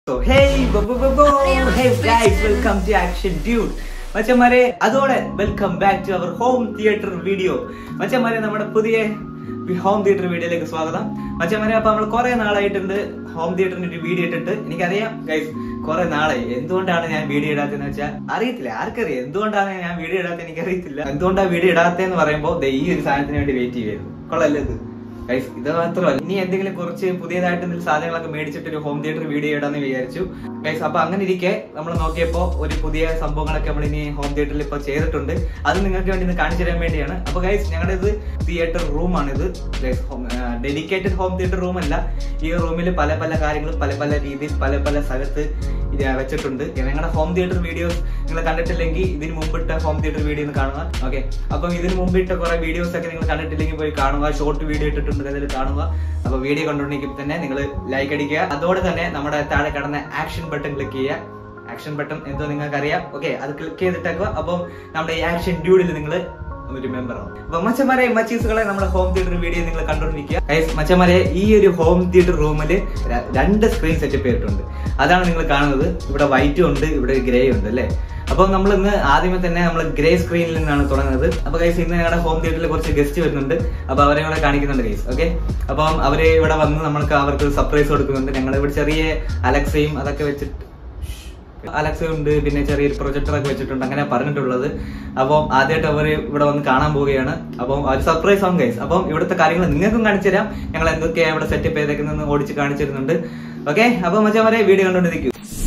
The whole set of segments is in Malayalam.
So, hey, bo- bo- bo- bo- hey guys, welcome to Action Dude. മച്ചന്മാരെ അതോടെ welcome back to our home theatre video മച്ചന്മാരെ നമ്മുടെ പുതിയ ഹോം തിയേറ്റർ വീഡിയോയിലേക്ക് സ്വാഗതം മച്ചന്മാരെ അപ്പൊ നമ്മൾ കുറെ നാളായിട്ടുണ്ട് ഹോം തിയേറ്ററിന്റെ ഒരു വീഡിയോ ഇട്ടിട്ട് എനിക്കറിയാം ഗൈസ് കുറെ നാളായി എന്തുകൊണ്ടാണ് ഞാൻ വീഡിയോ ഇടാത്തതെന്ന് വെച്ചാൽ അറിയത്തില്ല ആർക്കറിയാം എന്തുകൊണ്ടാണ് ഞാൻ വീഡിയോ ഇടാത്തത് എനിക്കറിയത്തില്ല എന്തുകൊണ്ടാണ് വീഡിയോ ഇടാത്തതെന്ന് പറയുമ്പോൾ ദേ ഈ ഒരു സാധനത്തിന് വേണ്ടി വെയിറ്റ് ചെയ്യുമായിരുന്നു കൊള്ളല്ലേ ഇത് ഗൈസ് ഇത് മാത്രമല്ല ഇനി എന്തെങ്കിലും കുറച്ച് പുതിയതായിട്ട് എന്തെങ്കിലും സാധനങ്ങളൊക്കെ മേടിച്ചിട്ട് ഒരു ഹോം തിയേറ്റർ വീഡിയോ ഇടാന്ന് വിചാരിച്ചു ഗൈസ് അപ്പൊ അങ്ങനെ ഇരിക്കെ നമ്മൾ നോക്കിയപ്പോ ഒരു പുതിയ സംഭവങ്ങളൊക്കെ നമ്മൾ ഇനി ഹോം തിയേറ്ററിൽ ഇപ്പൊ ചെയ്തിട്ടുണ്ട് അത് നിങ്ങൾക്ക് വേണ്ടി ഇന്ന് കാണിച്ചു തരാൻ വേണ്ടിയാണ് അപ്പൊ ഗൈസ് ഞങ്ങളുടെ ഇത് തിയേറ്റർ റൂമാണ് ഇത് ഡെഡിക്കേറ്റഡ് ഹോം തിയേറ്റർ റൂം അല്ല ഈ റൂമിൽ പല പല കാര്യങ്ങളും പല പല രീതിയിൽ പല പല സ്ഥലത്ത് ഇത് വെച്ചിട്ടുണ്ട് നിങ്ങളുടെ ഹോം തിയേറ്റർ വീഡിയോസ് നിങ്ങൾ കണ്ടിട്ടില്ലെങ്കിൽ ഇതിന് മുമ്പിട്ട ഹോം തിയേറ്റർ വീഡിയോ ഒന്ന് കാണുക ഓക്കെ അപ്പം ഇതിന് മുമ്പിട്ട കുറെ വീഡിയോസ് ഒക്കെ നിങ്ങൾ കണ്ടിട്ടില്ലെങ്കിൽ പോയി കാണുക ഷോർട്ട് വീഡിയോ ഇട്ടിട്ടുണ്ട് അതിൽ കാണുക അപ്പൊ വീഡിയോ കണ്ടുകൊണ്ടെങ്കിൽ തന്നെ നിങ്ങൾ ലൈക്ക് അടിക്കുക അതോടെ തന്നെ നമ്മുടെ താഴെ കിടന്ന ആക്ഷൻ ബട്ടൺ ക്ലിക്ക് ചെയ്യുക ആക്ഷൻ ബട്ടൺ എന്തോ നിങ്ങൾക്ക് അറിയാം ഓക്കെ അത് ക്ലിക്ക് ചെയ്തിട്ടേക്കുക അപ്പം നമ്മുടെ ഈ ആക്ഷൻ ഡ്യൂഡിൽ നിങ്ങൾ ഒരു മെമ്പർ ആവും അപ്പൊ മച്ചന്മാരെ മച്ചീസുകളെ നമ്മുടെ ഹോം തിയേറ്റർ വീഡിയോ നിങ്ങൾ കണ്ടുകൊണ്ടിരിക്കുക Guys, മച്ചന്മാരെ ഈ ഒരു ഹോം തിയേറ്റർ റൂമിൽ രണ്ട് സ്ക്രീൻ സെറ്റപ്പ് ചെയ്തിട്ടുണ്ട് അതാണ് നിങ്ങൾ കാണുന്നത് ഇവിടെ വൈറ്റും ഉണ്ട് ഇവിടെ ഗ്രേ ഉണ്ട് അല്ലേ അപ്പൊ നമ്മൾ ഇന്ന് ആദ്യമേ തന്നെ നമ്മൾ ഗ്രേ സ്ക്രീനിൽ നിന്നാണ് തുടങ്ങുന്നത് അപ്പൊ ഗൈസ് ഇന്ന് ഞങ്ങളുടെ ഹോം തിയേറ്ററിൽ കുറച്ച് ഗസ്റ്റ് വരുന്നുണ്ട് അപ്പൊ അവരെ കൂടെ കാണിക്കുന്നുണ്ട് ഗൈസ് ഓക്കെ അപ്പം അവര് ഇവിടെ വന്ന് നമ്മൾക്ക് അവർക്ക് സർപ്രൈസ് കൊടുക്കുന്നുണ്ട് ഞങ്ങൾ ഇവിടെ ചെറിയ അലക്സയും അതൊക്കെ വെച്ചിട്ട് അലക്സ ഉണ്ട് പിന്നെ ചെറിയൊരു പ്രൊജക്ടർ ഒക്കെ വെച്ചിട്ടുണ്ട് അങ്ങനെ പറഞ്ഞിട്ടുള്ളത് അപ്പം ആദ്യമായിട്ട് അവർ ഇവിടെ വന്ന് കാണാൻ പോവുകയാണ് അപ്പം ഒരു സർപ്രൈസ് ആവും ഗൈസ് അപ്പം ഇവിടുത്തെ കാര്യങ്ങൾ നിങ്ങൾക്കും കാണിച്ചു തരാം ഞങ്ങൾ എന്തൊക്കെയാണ് ഇവിടെ സെറ്റപ്പ് ചെയ്തേക്കുന്നതെന്ന് ഓടിച്ച് കാണിച്ചു തരുന്നുണ്ട് ഓക്കെ അപ്പൊ മച്ചാൻ വരെ വീഡിയോ കണ്ടുകൊണ്ടിരിക്കും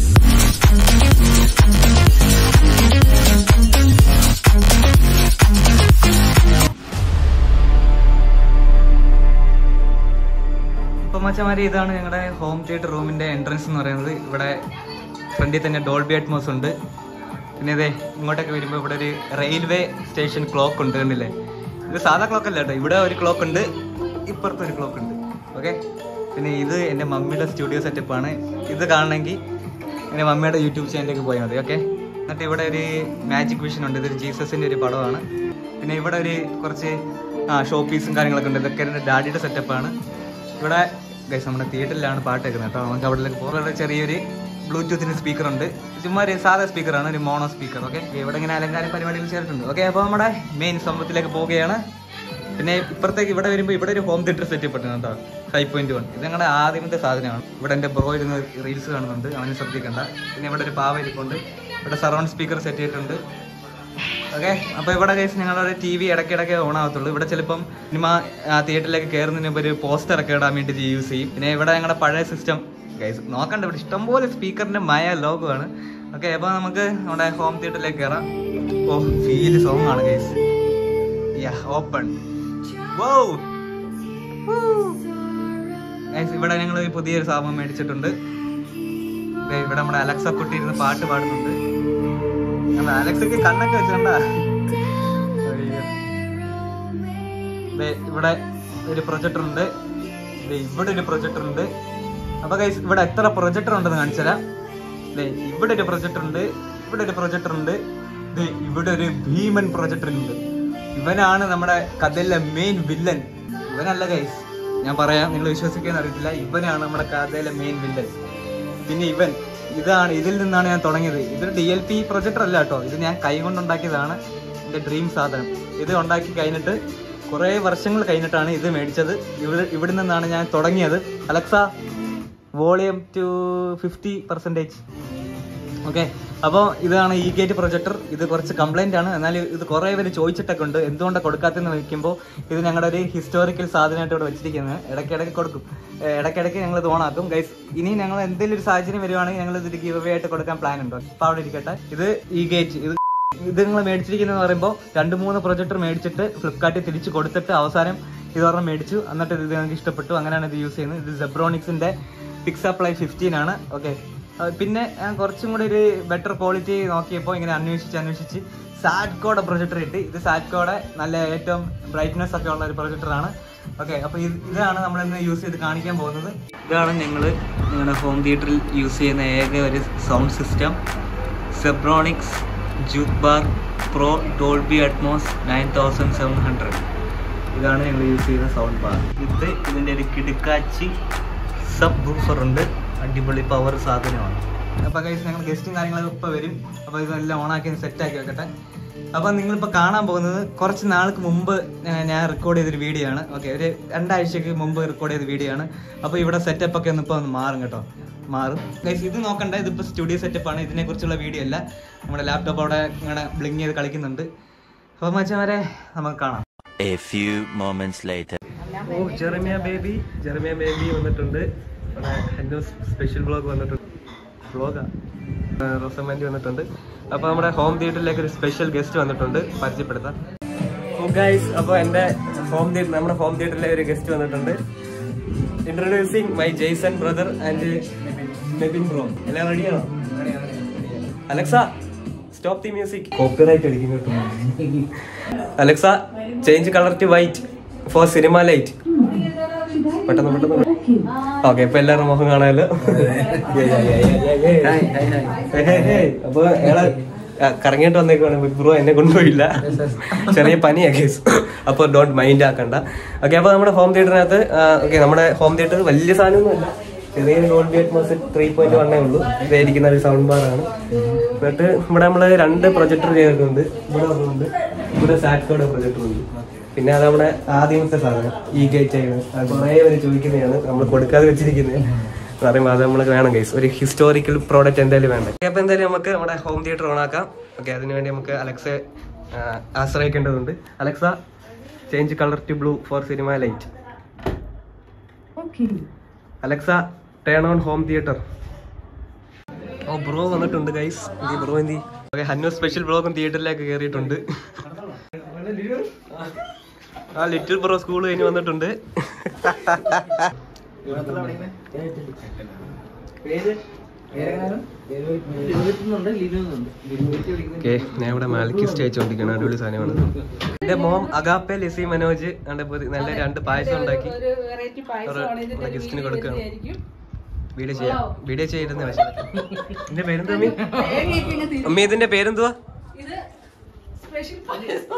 ഇപ്പൊ മച്ചമാരി ഇതാണ് ഞങ്ങളുടെ ഹോം തിയേറ്റർ റൂമിന്റെ എൻട്രൻസ് എന്ന് പറയുന്നത് ഇവിടെ ഫ്രണ്ടിൽ തന്നെ ഡോൾബി അറ്റ്മോസ് ഉണ്ട് പിന്നെ ഇതേ ഇങ്ങോട്ടൊക്കെ വരുമ്പോൾ ഇവിടെ ഒരു റെയിൽവേ സ്റ്റേഷൻ ക്ലോക്ക് ഉണ്ട് കണ്ടില്ലേ ഇത് സാധാ ക്ലോക്ക് അല്ല കേട്ടോ ഇവിടെ ഒരു ക്ലോക്ക് ഉണ്ട് ഇപ്പുറത്ത് ഒരു ക്ലോക്ക് ഉണ്ട് ഓക്കെ പിന്നെ ഇത് എൻ്റെ മമ്മിയുടെ സ്റ്റുഡിയോ സെറ്റപ്പാണ് ഇത് കാണണമെങ്കിൽ എൻ്റെ മമ്മിയുടെ യൂട്യൂബ് ചാനലിലേക്ക് പോയാൽ മതി ഓക്കെ എന്നിട്ട് ഇവിടെ ഒരു മാജിക് വിഷൻ ഉണ്ട് ഇതൊരു ജീസസിൻ്റെ ഒരു പടമാണ് പിന്നെ ഇവിടെ ഒരു കുറച്ച് ആ ഷോ പീസും കാര്യങ്ങളൊക്കെ ഉണ്ട് ഇതൊക്കെ എൻ്റെ ഡാഡിയുടെ സെറ്റപ്പാണ് ഇവിടെ ഗൈസ് നമ്മുടെ തിയേറ്ററിലാണ് പാട്ട് കേൾക്കുന്നത് കേട്ടോ നമുക്ക് അവിടെ പുറത്തെ ചെറിയൊരു ബ്ലൂടൂത്തിന് സ്പീക്കർ ഉണ്ട് ചുമ്മാ ഒരു സാധാ സ്പീക്കറാണ് ഒരു മോണോ സ്പീക്കർ ഓക്കെ ഇവിടെ ഇങ്ങനെ അലങ്കാര പരിപാടികൾ ചേർത്തിട്ടുണ്ട് ഓക്കെ അപ്പോൾ നമ്മുടെ മെയിൻ സംഭവത്തിലേക്ക് പോവുകയാണ് പിന്നെ ഇപ്പുറത്തേക്ക് ഇവിടെ വരുമ്പോൾ ഇവിടെ ഒരു ഹോം തിയേറ്റർ സെറ്റ് ചെയ്യപ്പെട്ടുണ്ട് കേട്ടോ ഫൈവ് പോയിന്റ് വൺ ഇത് ഞങ്ങളുടെ ആദ്യത്തെ സാധനമാണ് ഇവിടെ എൻ്റെ ബ്രോ ഇരുന്ന് റീൽസ് കാണുന്നുണ്ട് അവന് ശ്രദ്ധിക്കണ്ട പിന്നെ ഇവിടെ ഒരു പാവ ഇരിപ്പുണ്ട് ഇവിടെ സറൗണ്ട് സ്പീക്കർ സെറ്റ് ചെയ്തിട്ടുണ്ട് ഓക്കെ അപ്പൊ ഇവിടെ കേസ് ഞങ്ങളുടെ ടി വി ഇടയ്ക്കിടയ്ക്ക് ഓൺ ആവത്തുള്ളൂ ഇവിടെ ചിലപ്പം സിനിമ തിയേറ്ററിലേക്ക് കയറുന്നതിന് മുമ്പ് ഒരു പോസ്റ്റർ ഒക്കെ ഇടാൻ വേണ്ടി യൂസ് ചെയ്യും പിന്നെ ഇവിടെ ഞങ്ങളുടെ പഴയ സിസ്റ്റം ഗൈസ് നോക്കണ്ട ഇവിടെ ഇഷ്ടംപോലെ സ്പീക്കറിന്റെ മയ ലോഗോ ആണ് ഓക്കെ അപ്പൊ നമുക്ക് നമ്മുടെ ഹോം തിയേറ്ററിലേക്ക് കയറാം ഓ ഫീൽ സോങ് ആണ് guys yeah open wow guys ഇവിടെ ഞങ്ങൾ ഒരു പുതിയൊരു സാധനം മേടിച്ചിട്ടുണ്ട് ദേ ഇവിടെ നമ്മുടെ അലക്സ കുട്ടി ഇരുന്ന് പാട്ട് പാടുന്നുണ്ട് നമ്മുടെ അലക്സക്ക് കണ്ണൊക്കെ വെച്ചിട്ടുണ്ട ഇവിടെ ഒരു പ്രൊജക്ടർ ഉണ്ട് ദേ ഇവിടെ ഒരു പ്രൊജക്ടർ ഉണ്ട് അപ്പൊ ഗൈസ് ഇവിടെ എത്ര പ്രൊജക്ടർ ഉണ്ടെന്ന് കാണിച്ചുതരാം ദേ ഇവിടെ ഒരു പ്രൊജക്ടർ ഉണ്ട് ഇവിടെ ഒരു പ്രൊജക്ടർ ഉണ്ട് ദേ ഇവിടെ ഒരു ഭീമൻ പ്രൊജക്ടർ ഉണ്ട് ഇവനാണ് നമ്മുടെ കഥയിലെ മെയിൻ വില്ലൻ ഇവനല്ല ഗൈസ് ഞാൻ പറയാം നിങ്ങൾ വിശ്വസിക്കാൻ അറിയത്തില്ല ഇവനാണ് നമ്മുടെ കഥയിലെ മെയിൻ വില്ലൻ പിന്നെ ഇവൻ ഇതാണ് ഇതിൽ നിന്നാണ് ഞാൻ തുടങ്ങിയത് ഇതൊരു ഡി എൽ പി പ്രൊജക്ടർ അല്ല കേട്ടോ ഇത് ഞാൻ കൈ കൊണ്ടുണ്ടാക്കിയതാണ് എൻ്റെ ഡ്രീം സാധനം ഇത് ഉണ്ടാക്കി കഴിഞ്ഞിട്ട് കുറേ വർഷങ്ങൾ കഴിഞ്ഞിട്ടാണ് ഇത് മേടിച്ചത് ഇവിടെ ഇവിടെ നിന്നാണ് ഞാൻ തുടങ്ങിയത് Alexa volume to fifty percentage okay അപ്പോൾ ഇതാണ് ഈ ഗേറ്റ് പ്രൊജക്ടർ ഇത് കുറച്ച് കംപ്ലൈന്റ് ആണ് എന്നാൽ ഇത് കുറേ പേര് ചോദിച്ചിട്ടൊക്കെ ഉണ്ട് എന്തുകൊണ്ടാണ് കൊടുക്കാത്തെന്ന് വെക്കുമ്പോൾ ഇത് ഞങ്ങളുടെ ഒരു ഹിസ്റ്റോറിക്കൽ സാധനമായിട്ട് ഇവിടെ വെച്ചിരിക്കുന്നത് ഇടയ്ക്കിടയ്ക്ക് കൊടുക്കും ഏഹ് ഇടയ്ക്കിടയ്ക്ക് ഞങ്ങൾ ഇത് ഓണാക്കും ഗൈസ് ഇനി ഞങ്ങൾ എന്തെങ്കിലും ഒരു സാഹചര്യം വരുവാണെങ്കിൽ ഞങ്ങൾ ഇത് ഗിവ് അവേ ആയിട്ട് കൊടുക്കാൻ പ്ലാൻ ഉണ്ടോ അപ്പോൾ അവിടെ ഇരിക്കട്ടെ ഇത് ഈ ഗേറ്റ് ഇത് ഇത് നിങ്ങൾ മേടിച്ചിരിക്കുന്നത് പറയുമ്പോൾ രണ്ട് മൂന്ന് പ്രൊജക്ടർ മേടിച്ചിട്ട് ഫ്ലിപ്കാർട്ടിൽ തിരിച്ച് കൊടുത്തിട്ട് അവസാനം ഇതൊരെണ്ണം മേടിച്ചു എന്നിട്ട് ഇത് ഞങ്ങൾക്ക് ഇഷ്ടപ്പെട്ടു അങ്ങനെയാണ് ഇത് യൂസ് ചെയ്യുന്നത് ഇത് സെബ്രോണിക്സിന്റെ പിക്സപ്ലൈ ഫിഫ്റ്റീൻ ആണ് ഓക്കെ പിന്നെ ഞാൻ കുറച്ചും കൂടി ഒരു ബെറ്റർ ക്വാളിറ്റി നോക്കിയപ്പോൾ ഇങ്ങനെ അന്വേഷിച്ച് അന്വേഷിച്ച് സാറ്റ്കോടെ പ്രൊജക്ടർ ഇട്ട് ഇത് സാറ്റ്കോടെ നല്ല ഏറ്റവും ബ്രൈറ്റ്നെസ് ഒക്കെ ഉള്ള ഒരു പ്രൊജക്ടറാണ് ഓക്കെ അപ്പോൾ ഇത് ഇതാണ് നമ്മൾ ഇന്ന് യൂസ് ചെയ്ത് കാണിക്കാൻ പോകുന്നത് ഇതാണ് ഞങ്ങൾ നിങ്ങളുടെ ഹോം തിയേറ്ററിൽ യൂസ് ചെയ്യുന്ന ഏക ഒരു sound system Zebronics juke bar pro Dolby Atmos nine thousand seven hundred ഇതാണ് ഞങ്ങൾ യൂസ് ചെയ്യുന്ന സൗണ്ട് ബാർ ഇത് ഇതിൻ്റെ ഒരു കിടുക്കാച്ചി സബ് ബൂഫർ ഉണ്ട് അടിപൊളി പവർ സാധനമാണ് അപ്പോൾ കൈസ് ഞങ്ങൾ ഗസ്റ്റും കാര്യങ്ങളൊക്കെ ഇപ്പോൾ വരും അപ്പോൾ ഇതെല്ലാം ഓണാക്കി സെറ്റാക്കി വെക്കട്ടെ അപ്പോൾ നിങ്ങളിപ്പോൾ കാണാൻ പോകുന്നത് കുറച്ച് നാൾക്ക് മുമ്പ് ഞാൻ- ഞാൻ റെക്കോർഡ് ചെയ്തൊരു വീഡിയോ ആണ് ഓക്കെ ഒരു രണ്ടാഴ്ചക്ക് മുമ്പ് റെക്കോർഡ് ചെയ്ത വീഡിയോ ആണ് അപ്പോൾ ഇവിടെ സെറ്റപ്പ് ഒക്കെ ഒന്ന് ഇപ്പോൾ ഒന്ന് മാറും കേട്ടോ മാറും ഗൈസ് ഇത് നോക്കണ്ട ഇതിപ്പോൾ സ്റ്റുഡിയോ സെറ്റപ്പ് ആണ് ഇതിനെക്കുറിച്ചുള്ള വീഡിയോ അല്ല നമ്മുടെ ലാപ്ടോപ്പ് അവിടെ ഇങ്ങനെ ബ്ലിങ് ചെയ്ത് കളിക്കുന്നുണ്ട് അപ്പോൾ മച്ചവരെ നമുക്ക് കാണാം A few moments later. ഓ ജെറമിയ ബേബി ജെറമിയ ബേബി വന്നിട്ടുണ്ട് സ്പെഷ്യൽ ബ്ലോഗ് വന്നിട്ടുണ്ട് ബ്ലോഗാ റോസമാൻറ്റി വന്നിട്ടുണ്ട് അപ്പോൾ നമ്മുടെ ഹോം തിയേറ്ററിലേക്ക് ഒരു സ്പെഷ്യൽ ഗസ്റ്റ് വന്നിട്ടുണ്ട് പരിചയപ്പെടുത്താം ഓ ഗൈസ് അപ്പോൾ എൻ്റെ ഹോം തിയേറ്റർ നമ്മുടെ ഹോം തിയേറ്ററിലെ ഒരു ഗസ്റ്റ് വന്നിട്ടുണ്ട് introducing my Jason brother and Mebin bro എല്ലാം റെഡിയാണോ Alexa stop the music copyright അടിക്കും കേട്ടോ Alexa change colour to white for cinema light പെട്ടെന്ന് പെട്ടെന്ന് ഓക്കെ ഇപ്പൊ എല്ലാവരും മുഖം കാണാമല്ലോ അപ്പൊ അയാളെ ആ, കറങ്ങിയിട്ട് വന്നേക്കാണ് ബ്രോ എന്നെ കൊണ്ടുപോയില്ല ചെറിയ പനിയാ കേസ് അപ്പൊ ഡോണ്ട് മൈൻഡ് ആക്കണ്ട ഓക്കെ അപ്പൊ നമ്മുടെ ഹോം തിയേറ്ററിനകത്ത് ഓക്കെ നമ്മുടെ ഹോം തിയേറ്റർ വലിയ സാധനമൊന്നുമല്ല ചെറിയ ഡോൾബി അറ്റ്മോസ് ത്രീ പോയിന്റ് വണ്ണേ ഉള്ളൂ ഇതായിരിക്കുന്ന ഒരു സൗണ്ട് ബാർ ആണ് എന്നിട്ട് ഇവിടെ നമ്മള് രണ്ട് പ്രൊജക്ടർ ചെയ്തിട്ടുണ്ട് ഇവിടെ ഒന്നുണ്ട് ഇവിടെ സാറ്റ്കോഡ് പ്രൊജക്ടർ ഉണ്ട് പിന്നെ അത് നമ്മുടെ ആദ്യമത്തെ സാധനം ഈ ഗേറ്റ് ആണ് കുറേ പേര് ചോദിക്കുന്നതാണ് നമ്മൾ കൊടുക്കാതെ വെച്ചിരിക്കുന്നത് പറയുമ്പോൾ അത് നമ്മൾ വേണം ഗൈസ് ഒരു ഹിസ്റ്റോറിക്കൽ പ്രോഡക്റ്റ് എന്തായാലും വേണ്ട അപ്പൊ എന്തായാലും നമുക്ക് നമ്മുടെ ഹോം തിയേറ്റർ ഓൺ ആക്കാം ഓക്കെ അതിനുവേണ്ടി നമുക്ക് അലക്സ ആശ്രയിക്കേണ്ടതുണ്ട് Alexa change colour to blue for cinema light Alexa turn on home theatre ഓ ബ്രോ വന്നിട്ടുണ്ട് ഗൈസ് എന്തി ബ്രോ എന്തി ഓക്കെ ഹന്നു സ്പെഷ്യൽ ബ്ലോഗും തിയേറ്ററിലേക്ക് കയറിയിട്ടുണ്ട് ആ ലിറ്റിൽ ബ്രോ സ്കൂൾ കഴിഞ്ഞ് വന്നിട്ടുണ്ട് ഓക്കെ ഞാൻ ഇവിടെ മാലിക്ക് സ്റ്റേ ചോദിക്കണം അടിപൊളി സാധനമാണ് എന്റെ മോം അഗാപ്പെ ലിസി മനോജ് കണ്ട നല്ല രണ്ട് പായസം ഉണ്ടാക്കി ഒരു വെറൈറ്റി പായസമാണ് ഇതിന്റെ നമ്മുടെ ഗസ്റ്റിന് കൊടുക്കുകയാണ് ആയിരിക്കും വീഡിയോ ചെയ്യാം വീഡിയോ ചെയ്തിരുന്ന പക്ഷേ എന്റെ പേരെന്താ അമ്മി അമ്മി ഇതിന്റെ പേരെന്തുവാ ഇത് സ്പെഷ്യൽ പായസം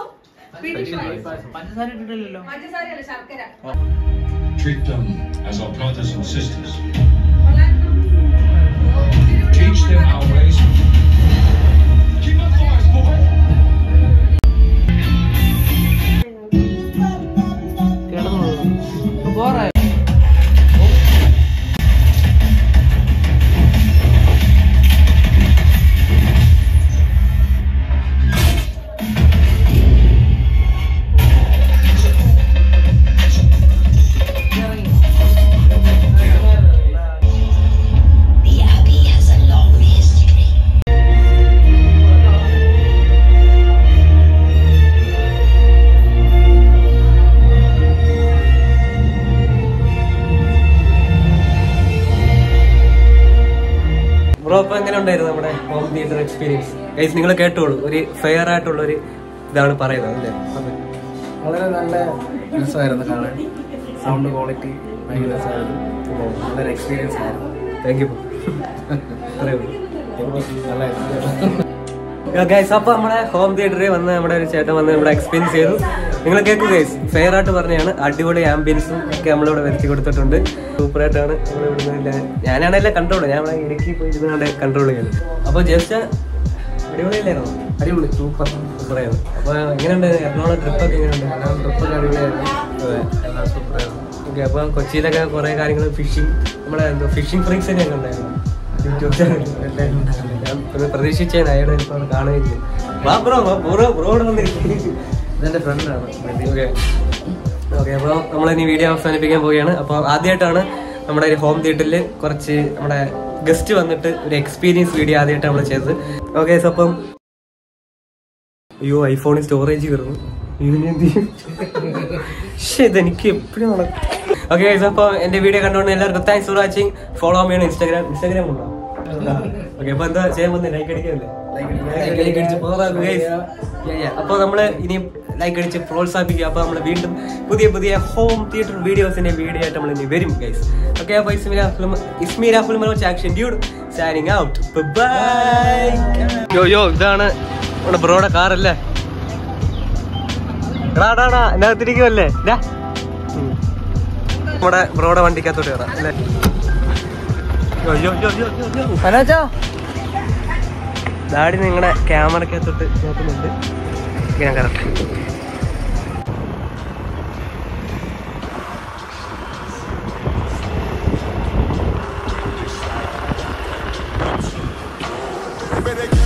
പഞ്ചസാരയല്ല ശർക്കര Treat them as our brothers and sisters. Teach them our ways. Keep up fires, boy! The Abbey has a long history. Bro അപ്പൊ എങ്ങനെ ഉണ്ടായിരുന്നു നമ്മുടെ ഹോം തിയേറ്റർ എക്സ്പീരിയൻസ് ഗൈസ് നിങ്ങൾ കേട്ടോളൂ ഒരു ഫെയർ ആയിട്ടുള്ള ഒരു ഇതാണ് പറയുന്നത് അല്ലേ വളരെ നല്ല രസമായിരുന്നു കാണാൻ സൗണ്ട് ക്വാളിറ്റി ഭയങ്കര രസമായിരുന്നു നല്ലൊരു എക്സ്പീരിയൻസ് ആയിരുന്നു താങ്ക് യു അത്രേ ഉള്ളൂ നല്ലായിരുന്നു ഗൈസ് അപ്പൊ നമ്മുടെ ഹോം തിയേറ്ററിൽ വന്ന് നമ്മുടെ ഒരു ചേട്ടൻ വന്ന് ഇവിടെ എക്സ്പീരിയൻസ് ചെയ്തു നിങ്ങൾ കേൾക്കൂ ഗൈസ് ഫെയർ ആയിട്ട് പറഞ്ഞാണ് അടിപൊളി ആംബിയൻസും ഒക്കെ നമ്മളിവിടെ വരുത്തി കൊടുത്തിട്ടുണ്ട് സൂപ്പർ ആയിട്ടാണ് ഞാനാണെല്ലാം കൺട്രോൾ ഞാൻ ഇവിടെ ഇടുക്കി പോയി ഇരുന്നാണ്ട് കൺട്രോൾ ചെയ്യുന്നത് അപ്പൊ ജസ്റ്റ് അടിപൊളിയല്ലായിരുന്നു അടിപൊളി സൂപ്പർ സൂപ്പറായിരുന്നു അപ്പൊ എങ്ങനെയുണ്ട് എറണാകുളം ട്രിപ്പൊക്കെ എങ്ങനെയുണ്ട് ട്രിപ്പൊക്കെ അടിപൊളിയായിരുന്നു അതെ. എല്ലാം സൂപ്പറായിരുന്നു ഓക്കെ അപ്പൊ കൊച്ചിയിലൊക്കെ കുറെ കാര്യങ്ങൾ ഫിഷിംഗ് നമ്മുടെ എന്തോ ഫിഷിംഗ് ഫ്രീക്സ് ഒക്കെ ഉണ്ടായിരുന്നു യൂട്യൂബ് ചാനൽ ഞാൻ പിന്നെ പ്രതീക്ഷിച്ചേനെ അയാളെ ഇപ്പോൾ കാണുകയില്ല വാ ബ്രോ ബ്രോ ബ്രോഡ് വന്നിരിക്കും ഇതെന്റെ ഫ്രണ്ടാണ് ഓക്കെ ഓക്കെ അപ്പോൾ നമ്മൾ ഇനി വീഡിയോ അവസാനിപ്പിക്കാൻ പോവുകയാണ് അപ്പോൾ ആദ്യമായിട്ടാണ് നമ്മുടെ ഒരു ഹോം തിയേറ്ററിൽ കുറച്ച് നമ്മുടെ ഗസ്റ്റ് വന്നിട്ട് ഒരു എക്സ്പീരിയൻസ് വീഡിയോ ആദ്യമായിട്ട് നമ്മൾ ചെയ്തത് ഓക്കെ അപ്പം അയ്യോ ഐഫോണിൽ സ്റ്റോറേജ് കയറുന്നു ഇതിന് എന്ത് ചെയ്യും പക്ഷേ ഇതെനിക്ക് എപ്പോഴും നടക്കും ഓക്കെ അപ്പോൾ എൻ്റെ വീഡിയോ കണ്ടുകൊണ്ട് എല്ലാവർക്കും താങ്ക്സ് ഫോർ വാച്ചിങ് ഫോളോ ചെയ്യണം ഇൻസ്റ്റാഗ്രാം ഇൻസ്റ്റാഗ്രാം ഉണ്ടോ ഓക്കെ അപ്പോൾ എന്താ ചെയ്യാൻ വന്നേ ലൈക്ക് അടിക്കല്ലേ ലൈക്ക് അടിച്ച് പോകാം ഗൈസ് അപ്പൊ നമ്മള് ഇനി ലൈക്ക് അടിച്ച് പ്രോത്സാഹിപ്പിക്കുക അപ്പൊ നമ്മൾ വീണ്ടും പുതിയ പുതിയ ഹോം തിയേറ്റർ വീഡിയോസിന്റെ വീഡിയോ ആയിട്ട് നമ്മൾ ഇനി വരും ഗൈസ് ഓക്കെ അപ്പൊ ഇസ്മീര ഫിലിം ഇസ്മീര film action dude signing out bye yo yo ഇതാണ് നമ്മുടെ ബ്രോയുടെ കാറല്ലേ എടാടാടാ എന്റെ അകത്തിരിക്കുമല്ലേ ഡാ. ഉം. നമ്മുടെ ബ്രോയുടെ വണ്ടിക്കകത്തോട്ട് കയറാം അല്ലേ ഡാഡി നിങ്ങളുടെ ക്യാമറക്കകത്തോട്ട് നോക്കുന്നുണ്ട് ഞാൻ കറക്റ്റ് Better